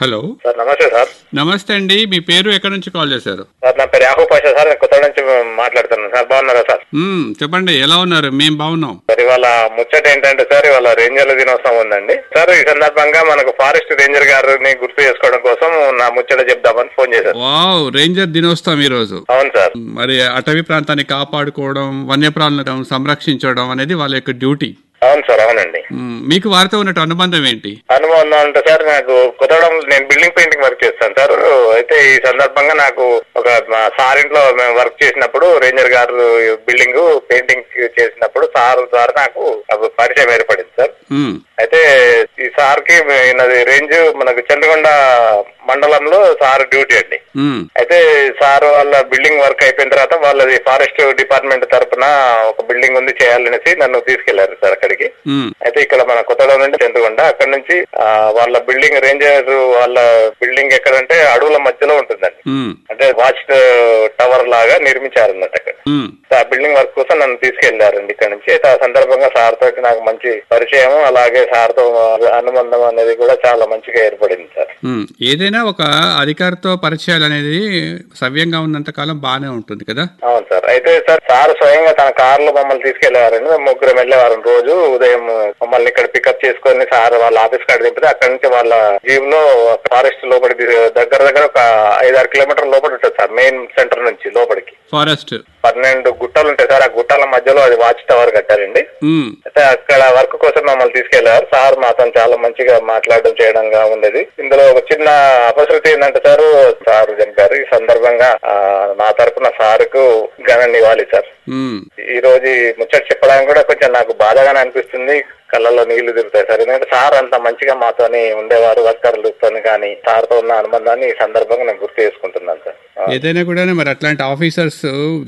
Hello sir నమస్తే sir నమస్తే అండి మీ పేరు ఎక్కడి నుంచి కాల్ చేశారు సార్ నా పేరు యాహూ పాషా సార్ నేను కొత్త నుంచి మాట్లాడుతున్నాను సార్ బాగున్నారా సార్ మ్మ్, చెప్పండి ఎలా ఉన్నారు మేం బాగున్నాం సార్ ఇవాళ ముచ్చట ఏంటంటే సార్ ఇవాళ రేంజర్ల దినోత్సవం ఉందండి సార్ ఈ సందర్భంగా మనకు ఫారెస్ట్ రేంజర్ గారిని గుర్తు చేసుకోవడం కోసం నా ముచ్చట చెప్దామని ఫోన్ చేశాను వావ్ రేంజర్ దినోత్సవం ఈ రోజు అవును సార్ మరి అటవీ ప్రాంతాన్ని కాపాడుకోవడం వన్యప్రాణులను సంరక్షించడం అనేది వాళ్ళ యొక్క డ్యూటీ అవును సార్ అవునండి మ్మ్, మీకు వారితో ఉన్నట్టు అనుబంధం ఏంటి అనుభవం అంటే సార్ నాకు కొత్తగూడెం నేను బిల్డింగ్ పెయింటింగ్ వర్క్ చేస్తాను సార్ అయితే ఈ సందర్భంగా నాకు ఒక మా సార్ ఇంట్లో మేము వర్క్ చేసినప్పుడు రేంజర్ గారు బిల్డింగ్ పెయింటింగ్ చేసినప్పుడు సార్ ద్వారా నాకు అప్పుడు పరిచయం ఏర్పడింది సార్ మ్మ్, అయితే ఈ సార్ కి ఈయనది రేంజ్ మనకు చంద్రకొండ మండలంలో సార్ డ్యూటీ అండి మ్మ్, అయితే సార్ వాళ్ళ బిల్డింగ్ వర్క్ అయిపోయిన తర్వాత వాళ్ళది ఫారెస్ట్ డిపార్ట్మెంట్ తరపున ఒక బిల్డింగ్ ఉంది చేయాలనేసి నన్ను తీసుకెళ్లారు సార్ అక్కడికి మ్మ్, అయితే ఇక్కడ మన కొత్తగూడెం నుండి చంద్రకొండ అక్కడ నుంచి ఆ, వాళ్ళ బిల్డింగ్ రేంజర్ వాళ్ళ బిల్డింగ్ ఎక్కడంటే అడవుల మధ్యలో ఉంటుందండి మ్మ్, అంటే వాచ్ టవర్ లాగా నిర్మించారు అన్నట్టు అక్కడ మ్మ్, ఆ బిల్డింగ్ వర్క్ కోసం నన్ను తీసుకెళ్లారండి ఇక్కడ నుంచి అయితే ఆ సందర్భంగా సార్ తోటి నాకు మంచి పరిచయం అలాగే సార్ తో అనుబంధం అనేది కూడా చాలా మంచిగా ఏర్పడింది సార్ మ్మ్. ఏదైనా ఒక అధికారితో పరిచయాలు అనేది సవ్యంగా ఉన్నంత కాలం బాగానే ఉంటుంది కదా అవును సార్ అయితే సార్ సార్ స్వయంగా తన కారులో మమ్మల్ని తీసుకెళ్లేవారండి మేము ముగ్గురం వెళ్ళేవారం రోజు ఉదయం మమ్మల్ని ఇక్కడ పికప్ చేసుకొని సార్ వాళ్ళ ఆఫీస్ కాడ దింపితే అక్కడ నుంచి వాళ్ళ జీప్ లో ఫారెస్ట్ లోపలికి తీ- దగ్గర దగ్గర ఒక ఐదారు కిలోమీటర్ల లోపల ఉంటుంది సార్ మెయిన్ సెంటర్ నుంచి లోపలికి ఫారెస్ట్ పన్నెండు గుట్టలు ఉంటాయి సార్ ఆ గుట్టల మధ్యలో అది వాచ్ టవర్ కట్టారండి మ్మ్, అయితే అక్కడ వర్క్ కోసం మమ్మల్ని తీసుకెళ్లారు సార్ మాతో చాలా మంచిగా మాట్లాడడం చేయడంగా ఉండేది ఇందులో ఒక చిన్న అపశృతి ఏంటంటే సార్ సార్ చనిపోయారు ఈ సందర్భంగా ఆ, నా తరపున సార్కు ఘన ఇవ్వాలి సార్ మ్మ్, ఈ రోజు ఈ ముచ్చట చెప్పడానికి కూడా కొంచెం నాకు బాధగానే అనిపిస్తుంది కళ్ళల్లో నీళ్లు తిరుగుతాయి సార్ ఎందుకంటే సార్ అంత మంచిగా మాతోని ఉండేవారు వర్కర్లతో కానీ సార్తో ఉన్న అనుబంధాన్ని ఈ సందర్భంగా నేను గుర్తు చేసుకుంటున్నాను సార్ ఏదైనా కూడా మరి అట్లాంటి ఆఫీసర్స్